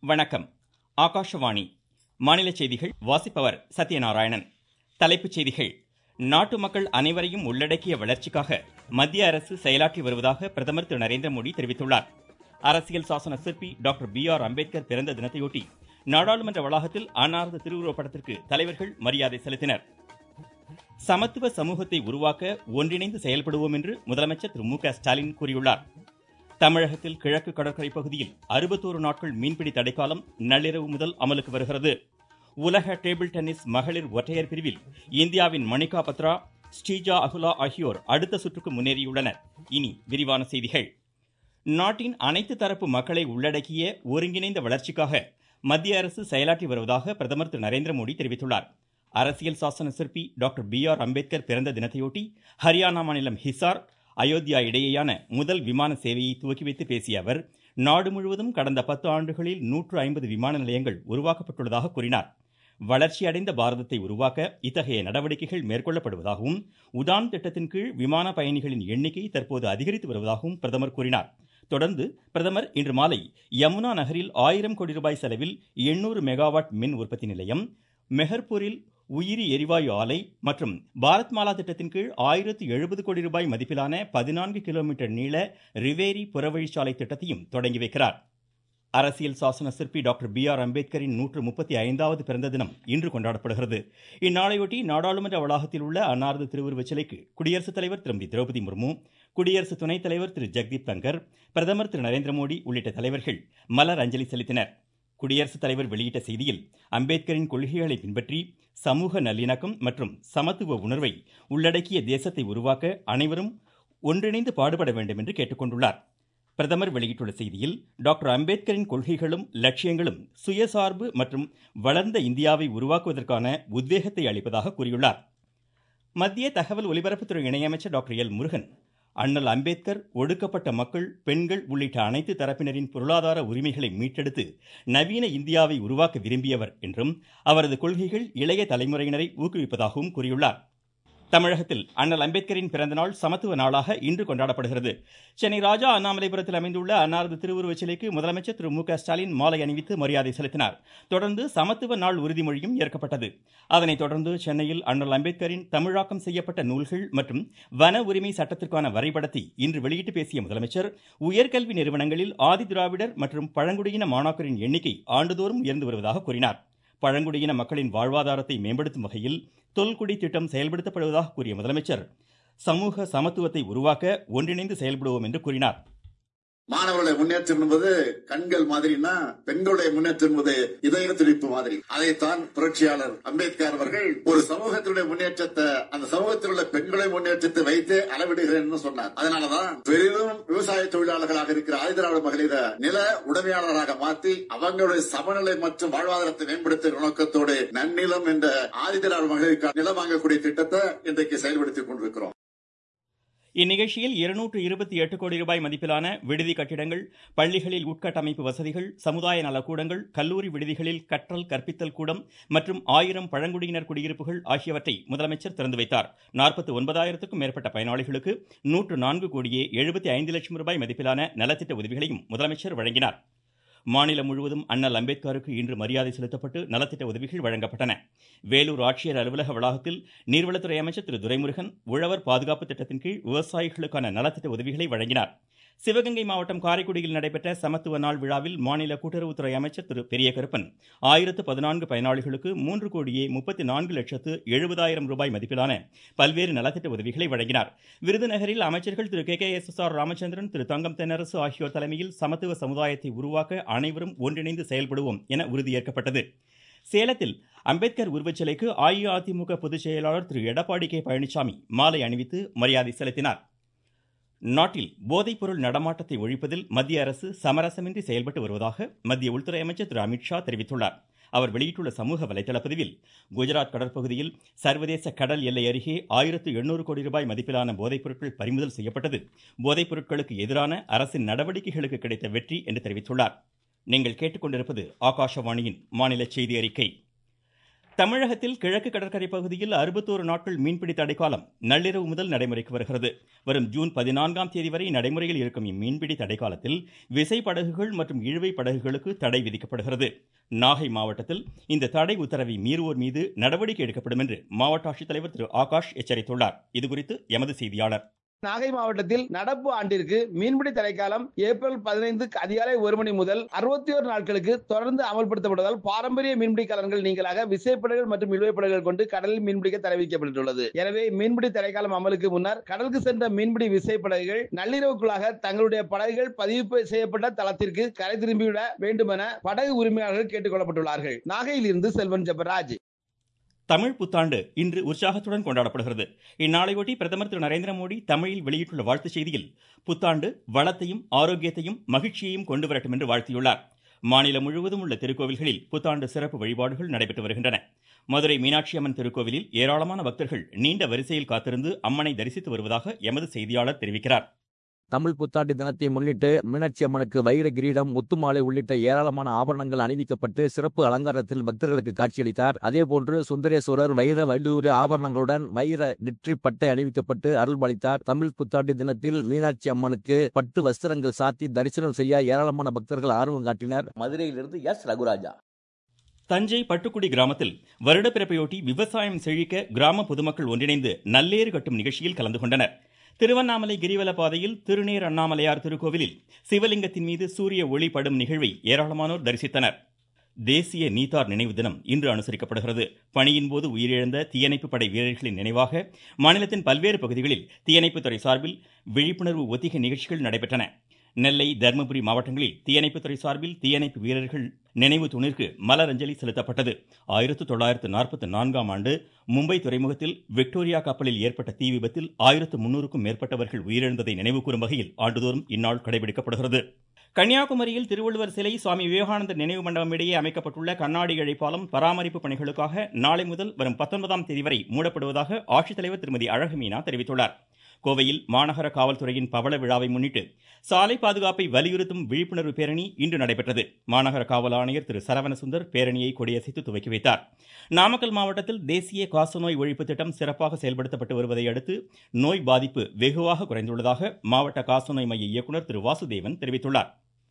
வணக்கம் ஆகாஷவாணி மாநில செய்திகள் வாசிப்பவர் சத்யநாராயணன் தலைப்புச் செய்திகள் நாட்டு மக்கள் அனைவரையும் உள்ளடக்கிய வளர்ச்சிக்காக மத்திய அரசு செயலாற்றி வருவதாக பிரதமர் திரு நரேந்திர மோடி தெரிவித்துள்ளார் அரசியல் சாசன சிற்பி டாக்டர் பி ஆர் அம்பேத்கர் பிறந்த தினத்தையொட்டி நாடாளுமன்ற வளாகத்தில் அன்னாரது திருவுருவப் படத்திற்கு தலைவர்கள் மரியாதை செலுத்தினர் சமத்துவ சமூகத்தை உருவாக்க ஒன்றிணைந்து செயல்படுவோம் என்று முதலமைச்சர் திரு மு க ஸ்டாலின் கூறியுள்ளார் தமிழகத்தில் கிழக்கு கடற்கரை பகுதியில் அறுபத்தோரு நாட்கள் மீன்பிடி தடைக்காலம் நள்ளிரவு முதல் அமலுக்கு வருகிறது உலக டேபிள் டென்னிஸ் மகளிர் ஒற்றையர் பிரிவில் இந்தியாவின் மணிகா பத்ரா ஸ்ரீஜா அகுலா ஆகியோர் அடுத்த சுற்றுக்கு முன்னேறியுள்ளனர் இனி விரிவான செய்திகள் நாட்டின் அனைத்து தரப்பு மக்களை உள்ளடக்கிய ஒருங்கிணைந்த வளர்ச்சிக்காக மத்திய அரசு செயலாற்றி வருவதாக பிரதமர் திரு நரேந்திர மோடி தெரிவித்துள்ளார் அரசியல் சாசன சிற்பி டாக்டர் பி ஆர் அம்பேத்கர் பிறந்த தினத்தையொட்டி ஹரியானா மாநிலம் ஹிசார் அயோத்தியா இடையேயான முதல் விமான சேவையை துவக்கி வைத்து பேசிய அவர் நாடு முழுவதும் கடந்த பத்து ஆண்டுகளில் நூற்று ஐம்பது விமான நிலையங்கள் உருவாக்கப்பட்டுள்ளதாக கூறினார் வளர்ச்சியடைந்த பாரதத்தை உருவாக்க இத்தகைய நடவடிக்கைகள் மேற்கொள்ளப்படுவதாகவும் உடான் திட்டத்தின் கீழ் விமான பயணிகளின் எண்ணிக்கை தற்போது அதிகரித்து வருவதாகவும் பிரதமர் கூறினார் தொடர்ந்து பிரதமர் இன்று மாலை யமுனா நகரில் ஆயிரம் கோடி ரூபாய் செலவில் எண்ணூறு மெகாவாட் மின் உற்பத்தி நிலையம் மெஹர்பூரில் உயிரி எரிவாயு ஆலை மற்றும் பாரத் மாலா திட்டத்தின் கீழ் ஆயிரத்து எழுபது கோடி ரூபாய் மதிப்பிலான பதினான்கு கிலோமீட்டர் நீள ரிவேரி புறவழிச்சாலை திட்டத்தையும் தொடங்கி வைக்கிறார் அரசியல் சாசன சிற்பி டாக்டர் பி ஆர் அம்பேத்கரின் நூற்று முப்பத்தி ஐந்தாவது பிறந்த தினம் இன்று கொண்டாடப்படுகிறது இந்நாளையொட்டி நாடாளுமன்ற வளாகத்தில் உள்ள அன்னாரது திருவுருவச் சிலைக்கு குடியரசுத் தலைவர் திருமதி திரௌபதி முர்மு குடியரசு துணைத் தலைவர் திரு ஜெக்தீப் தங்கர் பிரதமர் திரு நரேந்திர மோடி உள்ளிட்ட தலைவர்கள் மலர் அஞ்சலி செலுத்தினர் குடியரசுத் தலைவர் வெளியிட்ட செய்தியில் அம்பேத்கரின் கொள்கைகளை பின்பற்றி சமூக நல்லிணக்கம் மற்றும் சமத்துவ உணர்வை உள்ளடக்கிய தேசத்தை உருவாக்க அனைவரும் ஒன்றிணைந்து பாடுபட வேண்டும் என்று கேட்டுக்கொண்டுள்ளார் பிரதமர் வெளியிட்டுள்ள செய்தியில் டாக்டர் அம்பேத்கரின் கொள்கைகளும் லட்சியங்களும் சுயசார்பு மற்றும் வளர்ந்த இந்தியாவை உருவாக்குவதற்கான உத்வேகத்தை அளிப்பதாக கூறியுள்ளார் மத்திய தகவல் ஒலிபரப்புத்துறை இணையமைச்சர் டாக்டர் எல் முருகன் அண்ணல் அம்பேத்கர் ஒடுக்கப்பட்ட மக்கள் பெண்கள் உள்ளிட்ட அனைத்து தரப்பினரின் பொருளாதார உரிமைகளை மீட்டெடுத்து நவீன இந்தியாவை உருவாக்க விரும்பியவர் என்றும் அவரது கொள்கைகள் இளைய தலைமுறையினரை ஊக்குவிப்பதாகவும் கூறியுள்ளார் தமிழகத்தில் அண்ணல் அம்பேத்கரின் பிறந்தநாள் சமத்துவ நாளாக இன்று கொண்டாடப்படுகிறது சென்னை ராஜா அண்ணாமலைபுரத்தில் அமைந்துள்ள அன்னாரது திருவுருவச் சிலைக்கு முதலமைச்சர் திரு மு க ஸ்டாலின் மாலை அணிவித்து மரியாதை செலுத்தினார் தொடர்ந்து சமத்துவ நாள் உறுதிமொழியும் ஏற்கப்பட்டது அதனைத் தொடர்ந்து சென்னையில் அண்ணல் அம்பேத்கரின் தமிழாக்கம் செய்யப்பட்ட நூல்கள் மற்றும் வன உரிமை சட்டத்திற்கான வரைபடத்தை இன்று வெளியிட்டு பேசிய முதலமைச்சர் உயர்கல்வி நிறுவனங்களில் ஆதிதிராவிடர் மற்றும் பழங்குடியின மாணாக்கரின் எண்ணிக்கை ஆண்டுதோறும் உயர்ந்து வருவதாக கூறினார் பழங்குடியின மக்களின் வாழ்வாதாரத்தை மேம்படுத்தும் வகையில் தொல்குடி திட்டம் செயல்படுத்தப்படுவதாக கூறிய முதலமைச்சர் சமூக சமத்துவத்தை உருவாக்க ஒன்றிணைந்து செயல்படுவோம் என்று கூறினார் மாணவர்களுடைய முன்னேற்றம் என்பது கண்கள் மாதிரினா பெண்களுடைய முன்னேற்றம் என்பது இதய துடிப்பு மாதிரி அதைத்தான் புரட்சியாளர் அம்பேத்கர் அவர்கள் ஒரு சமூகத்தினுடைய முன்னேற்றத்தை அந்த சமூகத்தில் உள்ள பெண்களுடைய முன்னேற்றத்தை வைத்து அளவிடுகிறேன் சொன்னார் அதனாலதான் பெரிதும் விவசாய தொழிலாளர்களாக இருக்கிற ஆதிதிராவிட மகளிர நில உடமையாளராக மாற்றி அவங்களுடைய சமநிலை மற்றும் வாழ்வாதாரத்தை மேம்படுத்துகிற நோக்கத்தோடு நன்னிலம் என்ற ஆதிதிராவிட மகளிருக்கு நிலம் வாங்கக்கூடிய திட்டத்தை இன்றைக்கு செயல்படுத்திக் கொண்டிருக்கிறோம் இந்நிகழ்ச்சியில் இருநூற்று இருபத்தி எட்டு கோடி ரூபாய் மதிப்பிலான விடுதி கட்டிடங்கள் பள்ளிகளில் உட்கட்டமைப்பு வசதிகள் சமுதாய நலக்கூடங்கள் கல்லூரி விடுதிகளில் கற்றல் கற்பித்தல் கூடம் மற்றும் ஆயிரம் பழங்குடியினர் குடியிருப்புகள் ஆகியவற்றை முதலமைச்சர் திறந்து வைத்தார் நாற்பத்தி ஒன்பதாயிரத்துக்கும் மேற்பட்ட பயனாளிகளுக்கு நூற்று நான்கு கோடியே எழுபத்தி ஐந்து லட்சம் ரூபாய் மதிப்பிலான நலத்திட்ட உதவிகளையும் முதலமைச்சர் வழங்கினார் மாநிலம் முழுவதும் அண்ணல் அம்பேத்கருக்கு இன்று மரியாதை செலுத்தப்பட்டு நலத்திட்ட உதவிகள் வழங்கப்பட்டன வேலூர் ஆட்சியர் அலுவலக வளாகத்தில் நீர்வளத்துறை அமைச்சர் திரு துரைமுருகன் உழவர் பாதுகாப்பு திட்டத்தின் கீழ் விவசாயிகளுக்கான நலத்திட்ட உதவிகளை வழங்கினார் சிவகங்கை மாவட்டம் காரைக்குடியில் நடைபெற்ற சமத்துவ நாள் விழாவில் மாநில கூட்டுறவுத்துறை அமைச்சர் திரு பெரியகருப்பன் ஆயிரத்து பதினான்கு பயனாளிகளுக்கு மூன்று கோடியே முப்பத்தி நான்கு லட்சத்து எழுபதாயிரம் ரூபாய் மதிப்பிலான பல்வேறு நலத்திட்ட உதவிகளை வழங்கினார் விருதுநகரில் அமைச்சர்கள் திரு K K S S R Ramachandran திரு தங்கம் தென்னரசு ஆகியோர் தலைமையில் சமத்துவ சமுதாயத்தை உருவாக்க அனைவரும் ஒன்றிணைந்து செயல்படுவோம் என உறுதியேற்கப்பட்டது சேலத்தில் அம்பேத்கர் உருவச்சிலைக்கு அஇஅதிமுக பொதுச் செயலாளர் திரு எடப்பாடி கே பழனிசாமி மாலை அணிவித்து மரியாதை செலுத்தினார் நாட்டில் போதைப்பொருள் நடமாட்டத்தை ஒழிப்பதில் மத்திய அரசு சமரசமின்றி செயல்பட்டு வருவதாக மத்திய உள்துறை அமைச்சர் திரு அமித்ஷா தெரிவித்துள்ளார் அவர் வெளியிட்டுள்ள சமூக வலைதள பதிவில் குஜராத் கடற்பகுதியில் சர்வதேச கடல் எல்லை அருகே ஆயிரத்து எண்ணூறு கோடி ரூபாய் மதிப்பிலான போதைப் பொருட்கள் பறிமுதல் செய்யப்பட்டது போதைப் பொருட்களுக்கு எதிரான அரசின் நடவடிக்கைகளுக்கு கிடைத்த வெற்றி என்று தெரிவித்துள்ளார் நீங்கள் கேட்டுக்கொண்டிருப்பது ஆகாஷவாணியின் மாநில செய்தி அறிக்கை தமிழகத்தில் கிழக்கு கடற்கரை பகுதியில் அறுபத்தோரு நாட்கள் மீன்பிடி தடைக்காலம் நள்ளிரவு முதல் நடைமுறைக்கு வருகிறது வரும் ஜூன் பதினான்காம் தேதி வரை நடைமுறையில் இருக்கும் இம்மீன்பிடி தடைக்காலத்தில் விசைப்படகுகள் மற்றும் இழுவை படகுகளுக்கு தடை விதிக்கப்படுகிறது நாகை மாவட்டத்தில் இந்த தடை உத்தரவை மீறுவோர் மீது நடவடிக்கை எடுக்கப்படும் என்று மாவட்ட ஆட்சித்தலைவர் திரு ஆகாஷ் எச்சரித்துள்ளார் இதுகுறித்து எமது செய்தியாளர் நாகை மாவட்டத்தில் நடப்பு ஆண்டிற்கு மீன்பிடி தடைக்காலம் ஏப்ரல் பதினைந்து அதிகாலை ஒரு மணி முதல் அறுபத்தி ஒரு நாட்களுக்கு தொடர்ந்து அமல்படுத்தப்படுவதால் பாரம்பரிய மீன்பிடி கலன்கள் நீங்களாக விசைப்படகுகள் மற்றும் இழுவைப்படகுகள் கொண்டு கடலில் மீன்பிடிக்க தடை விதிக்கப்பட்டுள்ளது எனவே மீன்பிடி தடைக்காலம் அமலுக்கு முன்னர் கடலுக்கு சென்ற மீன்பிடி விசைப்படகுகள் நள்ளிரவுக்குள்ளாக தங்களுடைய படகுகள் பதிவு செய்யப்பட்ட தளத்திற்கு கரை திரும்பிவிட வேண்டும் என படகு உரிமையாளர்கள் கேட்டுக் கொள்ளப்பட்டுள்ளார்கள் நாகையில் இருந்து செல்வன் ஜெபராஜ் தமிழ் புத்தாண்டு இன்று உற்சாகத்துடன் கொண்டாடப்படுகிறது இந்நாளையொட்டி பிரதமர் திரு நரேந்திர மோடி தமிழில் வெளியிட்டுள்ள வாழ்த்துச் செய்தியில் புத்தாண்டு வளத்தையும் ஆரோக்கியத்தையும் மகிழ்ச்சியையும் கொண்டு வரட்டும் என்று வாழ்த்தியுள்ளார் மாநிலம் முழுவதும் உள்ள திருக்கோவில்களில் புத்தாண்டு சிறப்பு வழிபாடுகள் நடைபெற்று வருகின்றன மதுரை மீனாட்சி அம்மன் திருக்கோவிலில் ஏராளமான பக்தர்கள் நீண்ட வரிசையில் காத்திருந்து அம்மனை தரிசித்து வருவதாக எமது செய்தியாளர் தெரிவிக்கிறார் தமிழ் புத்தாண்டு தினத்தை முன்னிட்டு மீனாட்சி அம்மனுக்கு வைர கிரீடம் முத்துமாலை உள்ளிட்ட ஏராளமான ஆபரணங்கள் அணிவிக்கப்பட்டு சிறப்பு அலங்காரத்தில் பக்தர்களுக்கு காட்சியளித்தார் அதேபோன்று சுந்தரேஸ்வரர் வைர வல்லூர் ஆபரணங்களுடன் வைர நெற்றி பட்டை அணிவிக்கப்பட்டு அருள்பாலித்தார் தமிழ் புத்தாண்டு தினத்தில் மீனாட்சி அம்மனுக்கு பட்டு வஸ்திரங்கள் சாத்தி தரிசனம் செய்ய ஏராளமான பக்தர்கள் ஆர்வம் காட்டினர் மதுரையிலிருந்து எஸ் ரகுராஜா தஞ்சை பட்டுக்குடி கிராமத்தில் வருடப்பிறப்பையொட்டி விவசாயம் செழிக்க கிராம பொதுமக்கள் ஒன்றிணைந்து நல்லேறு கட்டும் நிகழ்ச்சியில் கலந்து கொண்டனர் திருவண்ணாமலை கிரிவல பாதையில் திருநேர் அண்ணாமலையார் திருக்கோவிலில் சிவலிங்கத்தின் மீது சூரிய ஒளி படும் நிகழ்வை ஏராளமானோர் தரிசித்தனர் தேசிய நீத்தார் நினைவு தினம் இன்று அனுசரிக்கப்படுகிறது பணியின் போது உயிரிழந்த தீயணைப்பு படை வீரர்களின் நினைவாக மாநிலத்தின் பல்வேறு பகுதிகளில் தீயணைப்புத்துறை சார்பில் விழிப்புணர்வு ஒத்திகை நிகழ்ச்சிகள் நடைபெற்றன நெல்லை தருமபுரி மாவட்டங்களில் தீயணைப்புத்துறை சார்பில் தீயணைப்பு வீரர்கள் நினைவு தூணிற்கு மலரஞ்சலி செலுத்தப்பட்டது ஆயிரத்து தொள்ளாயிரத்து நாற்பத்தி நான்காம் ஆண்டு மும்பை துறைமுகத்தில் விக்டோரியா கப்பலில் ஏற்பட்ட தீ விபத்தில் ஆயிரத்து முன்னூறுக்கும் மேற்பட்டவர்கள் உயிரிழந்ததை நினைவுகூரும் வகையில் ஆண்டுதோறும் இந்நாள் கடைபிடிக்கப்படுகிறது கன்னியாகுமரியில் திருவள்ளுவர் சிலை சுவாமி விவேகானந்தர் நினைவு மண்டபம் இடையே அமைக்கப்பட்டுள்ள கண்ணாடி இழைப்பாலம் பராமரிப்பு பணிகளுக்காக நாளை முதல் வரும் பத்தொன்பதாம் தேதி வரை மூடப்படுவதாக ஆட்சித்தலைவர் திருமதி அழகுமீனா தெரிவித்துள்ளார் கோவையில் மாநகர காவல்துறையின் பவள விழாவை முன்னிட்டு சாலை பாதுகாப்பை வலியுறுத்தும் விழிப்புணர்வு பேரணி இன்று நடைபெற்றது மாநகர காவல் ஆணையர் திரு சரவணசுந்தர் பேரணியை கொடியசைத்து துவக்கி வைத்தார் நாமக்கல் மாவட்டத்தில் தேசிய காசநோய் ஒழிப்பு திட்டம் சிறப்பாக செயல்படுத்தப்பட்டு வருவதை அடுத்து நோய் பாதிப்பு வெகுவாக குறைந்துள்ளதாக மாவட்ட காசநோய் மைய இயக்குநர் திரு வாசுதேவன் தெரிவித்துள்ளார்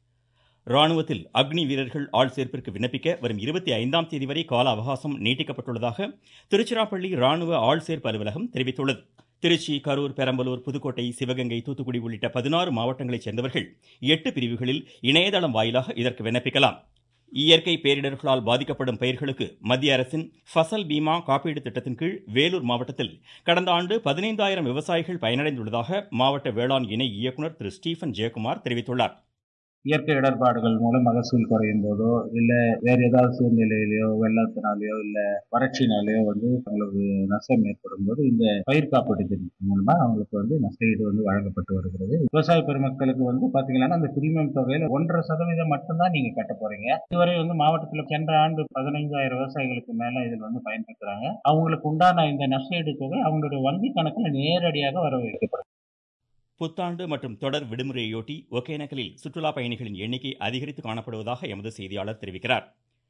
ராணுவத்தில் அக்னி வீரர்கள் ஆள் சேர்ப்பிற்கு விண்ணப்பிக்க வரும் இருபத்தி ஐந்தாம் தேதி வரை கால அவகாசம் நீட்டிக்கப்பட்டுள்ளதாக திருச்சிராப்பள்ளி ராணுவ ஆள் சேர்ப்பு அலுவலகம் தெரிவித்துள்ளது திருச்சி கரூர் பெரம்பலூர் புதுக்கோட்டை சிவகங்கை தூத்துக்குடி உள்ளிட்ட பதினாறு மாவட்டங்களைச் சேர்ந்தவர்கள் எட்டு பிரிவுகளில் இணையதளம் வாயிலாக இதற்கு விண்ணப்பிக்கலாம் இயற்கை பேரிடர்களால் பாதிக்கப்படும் பயிர்களுக்கு மத்திய அரசின் ஃபசல் பீமா காப்பீடு திட்டத்தின் கீழ் வேலூர் மாவட்டத்தில் கடந்த ஆண்டு பதினைந்தாயிரம் விவசாயிகள் பயனடைந்துள்ளதாக மாவட்ட வேளாண் இணை இயக்குநர் திரு ஸ்டீபன் ஜெயக்குமார் தெரிவித்துள்ளார் இயற்கை இடர்பாடுகள் மூலம் மகசூல் குறையும் போதோ இல்லை வேற ஏதாவது சூழ்நிலையிலையோ வெள்ளத்தினாலேயோ இல்லை வறட்சினாலேயோ வந்து அவங்களுக்கு நஷ்டம் ஏற்படும் போது இந்த பயிர் காப்பீட்டு திட்டத்தின் மூலமா அவங்களுக்கு வந்து நஷ்டஈடு வந்து வழங்கப்பட்டு வருகிறது விவசாய பெருமக்களுக்கு வந்து பாத்தீங்கன்னா அந்த பிரீமியம் தொகையில ஒன்றரை சதவீதம் மட்டும்தான் நீங்க கட்ட போறீங்க இதுவரை வந்து மாவட்டத்தில் சென்ற ஆண்டு பதினைஞ்சாயிரம் விவசாயிகளுக்கு மேல இதில் வந்து பயன்பெற்றாங்க அவங்களுக்கு உண்டான இந்த நஷ்டஈடு தொகை அவங்களுடைய வங்கி கணக்கில் நேரடியாக வர வைக்கப்படும் புத்தாண்டு மற்றும் தொடர் விடுமுறையொட்டி ஒகேனக்கலில் சுற்றுலா பயணிகளின் எண்ணிக்கை அதிகரித்து காணப்படுவதாக எமது செய்தியாளர் தெரிவிக்கிறார்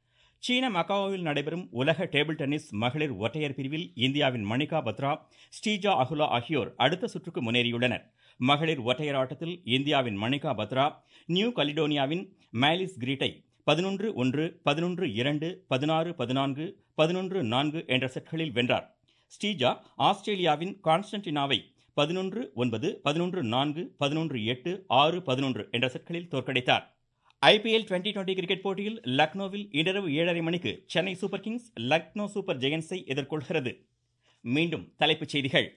சீன மக்காவோவில் நடைபெறும் உலக டேபிள் டென்னிஸ் மகளிர் ஒற்றையர் பிரிவில் இந்தியாவின் மணிகா பத்ரா ஸ்ரீஜா அகுலா ஆகியோர் அடுத்த சுற்றுக்கு முன்னேறியுள்ளனர் மகளிர் ஒற்றையர் ஆட்டத்தில் இந்தியாவின் மணிகா பத்ரா நியூ கலிடோனியாவின் மேலிஸ் கிரீட்டை பதினொன்று ஒன்று பதினொன்று இரண்டு பதினாறு பதினான்கு பதினொன்று நான்கு என்ற செட்களில் வென்றார் ஸ்ரீஜா ஆஸ்திரேலியாவின் கான்ஸ்டன்டினாவை பதினொன்று ஒன்பது பதினொன்று நான்கு பதினொன்று எட்டு ஆறு பதினொன்று என்ற செட்களில் தோற்கடித்தார் ஐபிஎல் டுவெண்டி டுவெண்டி கிரிக்கெட் போட்டியில் லக்னோவில் இரவு ஏழரை மணிக்கு Chennai Super Kings Lucknow Super ஜெயன்ஸை எதிர்கொள்கிறது மீண்டும் தலைப்புச் செய்திகள்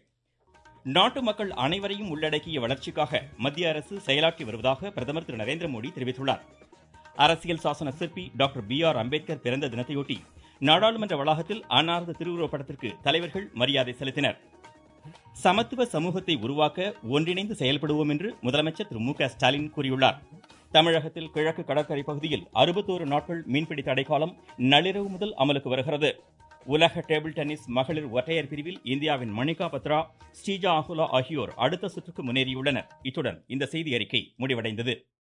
நாட்டு மக்கள் அனைவரையும் உள்ளடக்கிய வளர்ச்சிக்காக மத்திய அரசு செயலாற்றி வருவதாக பிரதமர் திரு நரேந்திர மோடி தெரிவித்துள்ளார் அரசியல் சாசன சிற்பி டாக்டர் பி ஆர் அம்பேத்கர் பிறந்த தினத்தையொட்டி நாடாளுமன்ற வளாகத்தில் அன்னாரது திருவுருவப் படத்திற்கு தலைவர்கள் மரியாதை செலுத்தினர் சமத்துவ சமூகத்தை உருவாக்க ஒன்றிணைந்து செயல்படுவோம் என்று முதலமைச்சர் திரு மு க ஸ்டாலின் கூறியுள்ளார் தமிழகத்தில் கிழக்கு கடற்கரை பகுதியில் அறுபத்தோரு நாட்கள் மீன்பிடி தடைக்காலம் நள்ளிரவு முதல் அமலுக்கு வருகிறது உலக டேபிள் டென்னிஸ் மகளிர் ஒற்றையர் பிரிவில் இந்தியாவின் மணிகா பத்ரா ஸ்ரீஜா அகுலா ஆகியோர் அடுத்த சுற்றுக்கு முன்னேறியுள்ளனர் இத்துடன் இந்த செய்தி அறிக்கை முடிவடைந்தது